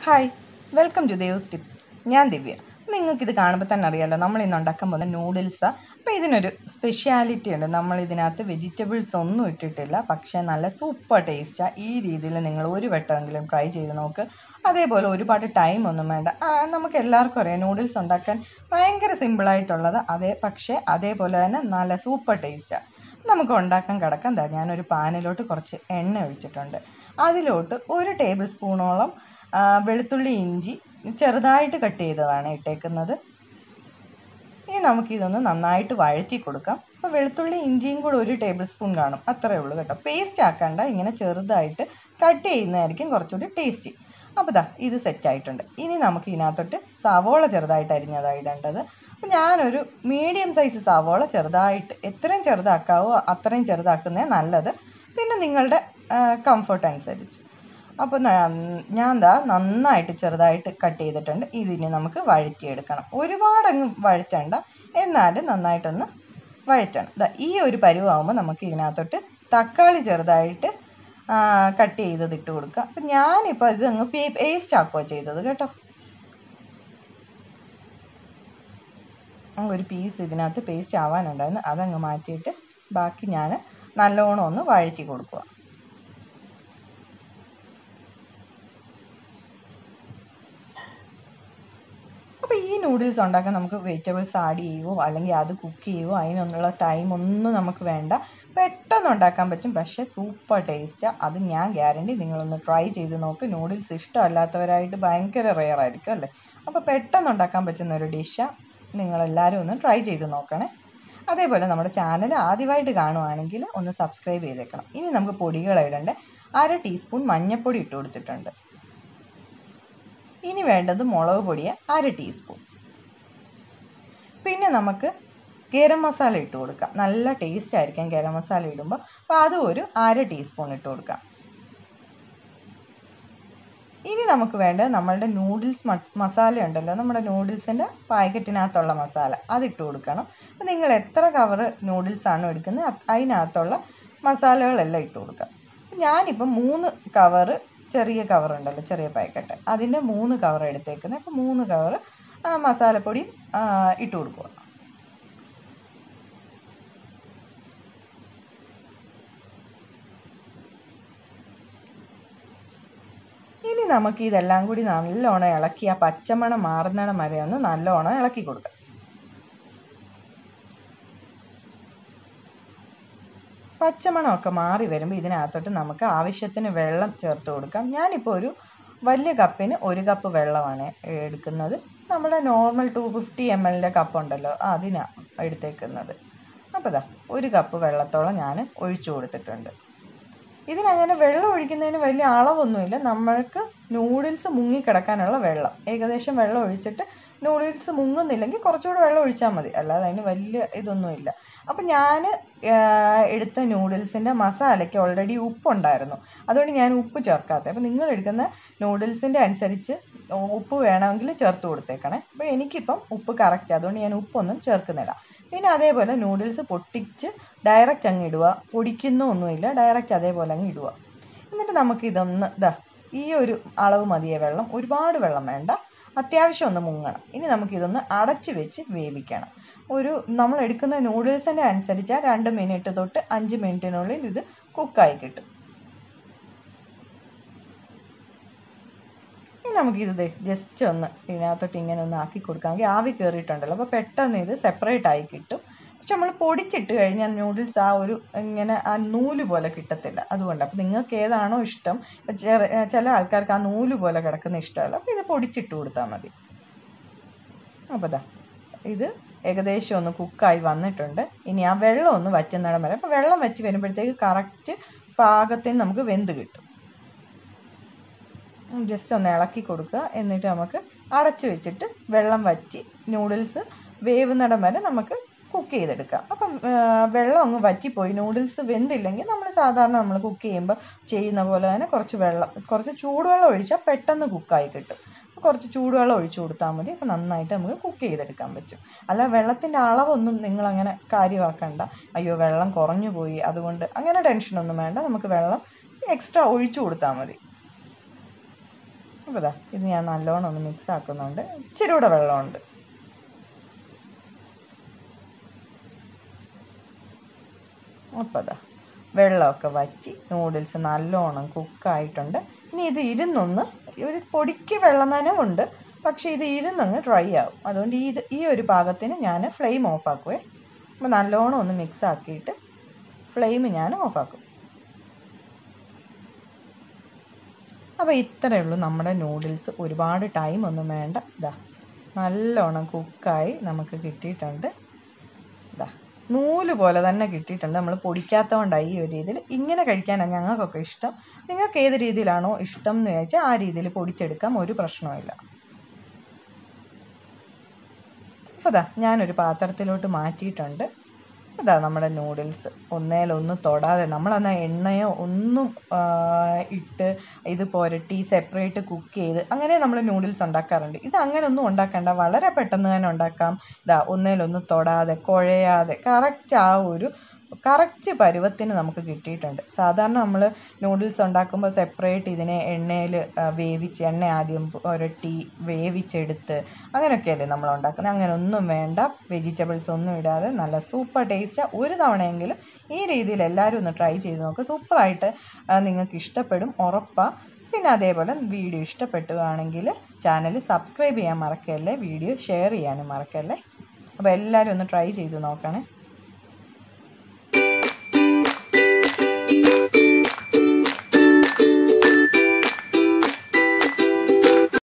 hi welcome to Dev's tips ഞാൻ ദിവ്യ നിങ്ങൾക്ക് ഇത് കാണുമ്പോൾ തന്നെ അറിയാലോ നമ്മൾ ഇന്ന് ഉണ്ടാക്കാൻ പോകുന്ന നൂഡിൽസാണ് അപ്പോൾ ഇതിനൊരു സ്പെഷ്യാലിറ്റി ഉണ്ട് നമ്മൾ ഇതിനകത്ത് വെജിറ്റബിൾസ് ഒന്നും ഇട്ടിട്ടില്ല പക്ഷേ നല്ല സൂപ്പർ ടേസ്റ്റാണ് ഈ രീതിയിൽ നിങ്ങൾ ഒരു വട്ടമെങ്കിലും ട്രൈ ചെയ്ത് നോക്ക് അതേപോലെ ഒരുപാട് ടൈം ഒന്നും വേണ്ട ആ, നമുക്ക് എല്ലാവർക്കും അറിയാം നൂഡിൽസ് ഉണ്ടാക്കാൻ ഭയങ്കര സിമ്പിളായിട്ടുള്ളത് അതേ പക്ഷേ അതേപോലെ തന്നെ നല്ല സൂപ്പർ ടേസ്റ്റാണ് നമുക്ക് ഉണ്ടാക്കാൻ കിടക്കാം എന്താ ഞാനൊരു പാനിലോട്ട് കുറച്ച് എണ്ണ ഒഴിച്ചിട്ടുണ്ട് അതിലോട്ട് ഒരു ടേബിൾ സ്പൂണോളം ആ, വെളുത്തുള്ളി ഇഞ്ചി ചെറുതായിട്ട് കട്ട് ചെയ്തതാണ് ഇട്ടേക്കുന്നത് ഇനി നമുക്കിതൊന്ന് നന്നായിട്ട് വഴറ്റി കൊടുക്കാം അപ്പോൾ വെളുത്തുള്ളി ഇഞ്ചിയും കൂടെ ഒരു ടേബിൾ സ്പൂൺ കാണും അത്രേ ഉള്ളൂ കേട്ടോ പേസ്റ്റ് ആക്കണ്ട ഇങ്ങനെ ചെറുതായിട്ട് കട്ട് ചെയ്യുന്നതായിരിക്കും കുറച്ചുകൂടി ടേസ്റ്റി അപ്പോൾ ദാ ഇത് സെറ്റ് ആയിട്ടുണ്ട് ഇനി നമുക്ക് ഇതിനകത്തോട്ട് സവോള ചെറുതായിട്ട് അരിഞ്ഞതാണ് ഇടേണ്ടത് അപ്പോൾ ഞാനൊരു മീഡിയം സൈസ് സവോള ചെറുതായിട്ട് എത്രയും ചെറുതാക്കാവോ അത്രയും ചെറുതാക്കുന്നതാണ് നല്ലത് പിന്നെ നിങ്ങളുടെ കംഫർട്ട് അനുസരിച്ച് അപ്പോൾ ഞാൻ ദാ നന്നായിട്ട് ചെറുതായിട്ട് കട്ട് ചെയ്തിട്ടുണ്ട് ഇതിനെ നമുക്ക് വഴറ്റിയെടുക്കണം ഒരുപാടങ്ങ് വഴറ്റണ്ട എന്നാലും നന്നായിട്ടൊന്ന് വഴറ്റണം ദാ ഈ ഒരു പരുവാകുമ്പോൾ നമുക്ക് ഇതിനകത്തോട്ട് തക്കാളി ചെറുതായിട്ട് കട്ട് ചെയ്തത് ഇട്ട് കൊടുക്കുക അപ്പം ഞാനിപ്പോൾ ഇത് അങ്ങ് പേസ്റ്റ് ആക്കുകയോ ചെയ്തത് കേട്ടോ ആ ഒരു പീസ് ഇതിനകത്ത് പേസ്റ്റ് ആവാനുണ്ടായിരുന്നു അതങ്ങ് മാറ്റിയിട്ട് ബാക്കി ഞാൻ നല്ലോണം ഒന്ന് വഴറ്റി കൊടുക്കുക അപ്പോൾ ഈ നൂഡിൽസ് ഉണ്ടാക്കാൻ നമുക്ക് വെജിറ്റബിൾസ് ആഡ് ചെയ്യുവോ അല്ലെങ്കിൽ അത് കുക്ക് ചെയ്യുവോ അതിനൊന്നുള്ള ടൈം ഒന്നും നമുക്ക് വേണ്ട പെട്ടെന്ന് ഉണ്ടാക്കാൻ പറ്റും പക്ഷേ സൂപ്പർ ടേസ്റ്റാണ് അത് ഞാൻ ഗ്യാരണ്ടി നിങ്ങളൊന്ന് ട്രൈ ചെയ്ത് നോക്ക് നൂഡിൽസ് ഇഷ്ടമല്ലാത്തവരായിട്ട് ഭയങ്കര റെയർ ആയിരിക്കും അല്ലേ അപ്പോൾ പെട്ടെന്ന് ഉണ്ടാക്കാൻ പറ്റുന്ന ഒരു ഡിഷാണ് നിങ്ങളെല്ലാവരും ഒന്ന് ട്രൈ ചെയ്ത് നോക്കണേ അതേപോലെ നമ്മുടെ ചാനൽ ആദ്യമായിട്ട് കാണുവാണെങ്കിൽ ഒന്ന് സബ്സ്ക്രൈബ് ചെയ്തേക്കണം ഇനി നമുക്ക് പൊടികൾ ഇടണ്ടേ അര ടീസ്പൂൺ മഞ്ഞൾപ്പൊടി ഇട്ട് കൊടുത്തിട്ടുണ്ട് ഇനി വേണ്ടത് മുളക് പൊടിയ അര ടീസ്പൂൺ പിന്നെ നമുക്ക് ഗരം മസാല ഇട്ട് കൊടുക്കാം നല്ല ടേസ്റ്റ് ആയിരിക്കും ഗരം മസാല ഇടുമ്പോൾ അപ്പോൾ അതും ഒരു അര ടീസ്പൂൺ ഇട്ട് കൊടുക്കാം ഇനി നമുക്ക് വേണ്ടത് നമ്മളുടെ നൂഡിൽസ് മസാല ഉണ്ടല്ലോ നമ്മുടെ നൂഡിൽസിൻ്റെ പാക്കറ്റിനകത്തുള്ള മസാല അതിട്ട് കൊടുക്കണം അപ്പോൾ നിങ്ങൾ എത്ര കവർ നൂഡിൽസ് ആണോ എടുക്കുന്നത് അത് അതിനകത്തുള്ള മസാലകളെല്ലാം ഇട്ട് കൊടുക്കുക ഞാനിപ്പം മൂന്ന് കവറ് ചെറിയ കവർ ഉണ്ടല്ലോ ചെറിയ പാക്കറ്റ് അതിൻ്റെ മൂന്ന് കവർ എടുത്തേക്കുന്നത് അപ്പോൾ മൂന്ന് കവർ മസാലപ്പൊടി ഇട്ട് കൊടുക്കുക ഇനി നമുക്ക് ഇതെല്ലാം കൂടി നല്ലോണം ഇളക്കി ആ പച്ചമണം മാറുന്നിടം വരെ ഒന്ന് നല്ലോണം ഇളക്കി കൊടുക്കാം പച്ചമണമൊക്കെ മാറി വരുമ്പോൾ ഇതിനകത്തോട്ട് നമുക്ക് ആവശ്യത്തിന് വെള്ളം ചേർത്ത് കൊടുക്കാം ഞാനിപ്പോൾ ഒരു വലിയ കപ്പിന് ഒരു കപ്പ് വെള്ളമാണ് എടുക്കുന്നത് നമ്മുടെ നോർമൽ ടു ഫിഫ്റ്റി എം എല്ലിൻ്റെ കപ്പ് ഉണ്ടല്ലോ അതിനാണ് എടുത്തേക്കുന്നത് അപ്പോൾ ദാ ഒരു കപ്പ് വെള്ളത്തോളം ഞാൻ ഒഴിച്ചു കൊടുത്തിട്ടുണ്ട് ഇതിനങ്ങനെ വെള്ളം ഒഴിക്കുന്നതിന് വലിയ അളവൊന്നുമില്ല നമ്മൾക്ക് നൂഡിൽസ് മുങ്ങിക്കിടക്കാനുള്ള വെള്ളം ഏകദേശം വെള്ളം ഒഴിച്ചിട്ട് നൂഡിൽസ് മുങ്ങുന്നില്ലെങ്കിൽ കുറച്ചുകൂടെ വെള്ളം ഒഴിച്ചാൽ മതി അല്ലാതെ അതിന് വലിയ ഇതൊന്നുമില്ല അപ്പം ഞാൻ എടുത്ത നൂഡിൽസിൻ്റെ മസാലയ്ക്ക് ഓൾറെഡി ഉപ്പുണ്ടായിരുന്നു അതുകൊണ്ട് ഞാൻ ഉപ്പ് ചേർക്കാത്തത് അപ്പം നിങ്ങൾ എടുക്കുന്ന നൂഡിൽസിൻ്റെ അനുസരിച്ച് ഉപ്പ് വേണമെങ്കിൽ ചേർത്ത് കൊടുത്തേക്കണേ അപ്പോൾ എനിക്കിപ്പം ഉപ്പ് കറക്റ്റ് അതുകൊണ്ട് ഞാൻ ഉപ്പൊന്നും ചേർക്കുന്നില്ല പിന്നെ അതേപോലെ നൂഡിൽസ് പൊട്ടിച്ച് ഡയറക്റ്റ് അങ്ങ് ഇടുക പൊടിക്കുന്നൊന്നുമില്ല ഡയറക്റ്റ് അതേപോലെ അങ്ങ് ഇടുക എന്നിട്ട് നമുക്ക് ഇതൊന്ന് ഇതാ ഈ ഒരു അളവ് മതിയേ വെള്ളം ഒരുപാട് വെള്ളം വേണ്ട അത്യാവശ്യം ഒന്ന് മുങ്ങണം ഇനി നമുക്കിതൊന്ന് അടച്ച് വെച്ച് വേവിക്കണം ഒരു നമ്മൾ എടുക്കുന്ന നൂഡിൽസിൻ്റെ അനുസരിച്ച് രണ്ട് മിനിറ്റ് തൊട്ട് അഞ്ച് മിനിറ്റിനുള്ളിൽ ഇത് കുക്കായി കിട്ടും ഇനി നമുക്കിത് ജസ്റ്റ് ഒന്ന് ഇതിനകത്തോട്ട് ഇങ്ങനെ ഒന്ന് ആക്കി കൊടുക്കാമെങ്കിൽ ആവി കയറിയിട്ടുണ്ടല്ലോ അപ്പോൾ പെട്ടെന്ന് ഇത് സെപ്പറേറ്റ് ആയി കിട്ടും പക്ഷെ നമ്മൾ പൊടിച്ചിട്ട് കഴിഞ്ഞാൽ നൂഡിൽസ് ആ ഒരു ഇങ്ങനെ ആ നൂല് പോലെ കിട്ടത്തില്ല അതുകൊണ്ട് അപ്പോൾ നിങ്ങൾക്ക് ഏതാണോ ഇഷ്ടം ചില ആൾക്കാർക്ക് ആ നൂല് പോലെ കിടക്കുന്ന ഇഷ്ടമല്ല അപ്പോൾ ഇത് പൊടിച്ചിട്ട് കൊടുത്താൽ മതി അപ്പോൾ ദാ ഇത് ഏകദേശം ഒന്ന് കുക്കായി വന്നിട്ടുണ്ട് ഇനി ആ വെള്ളം ഒന്ന് വറ്റുന്നിടം വരെ അപ്പോൾ വെള്ളം വറ്റി വരുമ്പോഴത്തേക്ക് കറക്റ്റ് പാകത്തിന് നമുക്ക് വെന്ത് കിട്ടും ജസ്റ്റ് ഒന്ന് ഇളക്കി കൊടുക്കുക എന്നിട്ട് നമുക്ക് അടച്ചു വെച്ചിട്ട് വെള്ളം വറ്റി നൂഡിൽസ് വേവുന്നിടം വരെ നമുക്ക് കുക്ക് ചെയ്തെടുക്കാം അപ്പം വെള്ളം അങ്ങ് വറ്റിപ്പോയി നൂഡിൽസ് വെന്തില്ലെങ്കിൽ നമ്മൾ സാധാരണ നമ്മൾ കുക്ക് ചെയ്യുമ്പോൾ ചെയ്യുന്ന പോലെ തന്നെ കുറച്ച് വെള്ളം കുറച്ച് ചൂടുവെള്ളം ഒഴിച്ചാൽ പെട്ടെന്ന് കുക്കായി കിട്ടും കുറച്ച് ചൂടുവെള്ളം ഒഴിച്ചു കൊടുത്താൽ മതി അപ്പോൾ നന്നായിട്ട് നമുക്ക് കുക്ക് ചെയ്തെടുക്കാൻ പറ്റും അല്ല വെള്ളത്തിൻ്റെ അളവൊന്നും നിങ്ങളങ്ങനെ കാര്യമാക്കണ്ട അയ്യോ വെള്ളം കുറഞ്ഞു പോയി അതുകൊണ്ട് അങ്ങനെ ടെൻഷനൊന്നും വേണ്ട നമുക്ക് വെള്ളം എക്സ്ട്രാ ഒഴിച്ചു കൊടുത്താൽ മതി അപ്പോൾ ഇതാ ഇത് ഞാൻ നല്ലോണം ഒന്ന് മിക്സ് ആക്കുന്നുണ്ട് ഇച്ചിരി കൂടെ വെള്ളമുണ്ട് അപ്പോൾ ഇതാ വെള്ളമൊക്കെ വറ്റി നൂഡിൽസ് നല്ലോണം കുക്കായിട്ടുണ്ട് ഇനി ഇത് ഇരുന്നൊന്ന് ഒരു പൊടിക്ക് വെള്ളം നനവുണ്ട് പക്ഷേ ഇത് ഇരുന്നങ്ങ് ഡ്രൈ ആവും അതുകൊണ്ട് ഈ ഇത് ഈ ഒരു പാകത്തിന് ഞാൻ ഫ്ലെയിം ഓഫ് ആക്കുവേ അപ്പോൾ നല്ലോണം ഒന്ന് മിക്സ് ആക്കിയിട്ട് ഫ്ലെയിം ഞാൻ ഓഫ് ആക്കും അപ്പോൾ ഇത്രയേ ഉള്ളൂ നമ്മുടെ നൂഡിൽസ് ഒരുപാട് ടൈം ഒന്നും വേണ്ട ഇതാ നല്ലോണം കുക്കായി നമുക്ക് കിട്ടിയിട്ടുണ്ട് ഇതാ നൂല് പോലെ തന്നെ കിട്ടിയിട്ടുണ്ട് നമ്മൾ പൊടിക്കാത്തതുകൊണ്ടാണ് ഈ ഒരു രീതിയിൽ ഇങ്ങനെ കഴിക്കാനാണ് ഞങ്ങൾക്കൊക്കെ ഇഷ്ടം നിങ്ങൾക്ക് ഏത് രീതിയിലാണോ ഇഷ്ടം എന്ന് ചോദിച്ചാൽ ആ രീതിയിൽ പൊടിച്ചെടുക്കാം ഒരു പ്രശ്നവുമില്ല അപ്പോൾ ഇതാ ഞാനൊരു പാത്രത്തിലോട്ട് മാറ്റിയിട്ടുണ്ട് ഇതാ നമ്മുടെ നൂഡിൽസ് ഒന്നേലൊന്നും തൊടാതെ നമ്മളന്ന് എണ്ണയോ ഒന്നും ആ, ഇട്ട് ഇത് പുരട്ടി സെപ്പറേറ്റ് കുക്ക് ചെയ്ത് അങ്ങനെ നമ്മൾ നൂഡിൽസ് ഉണ്ടാക്കാറുണ്ട് ഇത് അങ്ങനെ ഒന്നും ഉണ്ടാക്കണ്ട വളരെ പെട്ടെന്ന് തന്നെ ഉണ്ടാക്കാം ഇതാ ഒന്നേലൊന്നും തൊടാതെ കുഴയാതെ കറക്റ്റ് ആ ഒരു കറക്റ്റ് പരുവത്തിന് നമുക്ക് കിട്ടിയിട്ടുണ്ട് സാധാരണ നമ്മൾ നൂഡിൽസ് ഉണ്ടാക്കുമ്പോൾ സെപ്പറേറ്റ് ഇതിനെ എണ്ണയിൽ വേവിച്ച് എണ്ണ ആദ്യം പുരട്ടി വേവിച്ചെടുത്ത് അങ്ങനെയൊക്കെയല്ലേ നമ്മൾ ഉണ്ടാക്കുന്നത് അങ്ങനെ ഒന്നും വേണ്ട വെജിറ്റബിൾസ് ഒന്നും ഇടാതെ നല്ല സൂപ്പർ ടേസ്റ്റാണ് ഒരു തവണയെങ്കിലും ഈ രീതിയിൽ എല്ലാവരും ഒന്ന് ട്രൈ ചെയ്ത് നോക്കുക സൂപ്പറായിട്ട് നിങ്ങൾക്ക് ഇഷ്ടപ്പെടും ഉറപ്പാണ് പിന്നെ അതേപോലെ വീഡിയോ ഇഷ്ടപ്പെട്ടുകയാണെങ്കിൽ ചാനൽ സബ്സ്ക്രൈബ് ചെയ്യാൻ മറക്കല്ലേ വീഡിയോ ഷെയർ ചെയ്യാനും മറക്കല്ലേ അപ്പോൾ എല്ലാവരും ഒന്ന് ട്രൈ ചെയ്ത് നോക്കണേ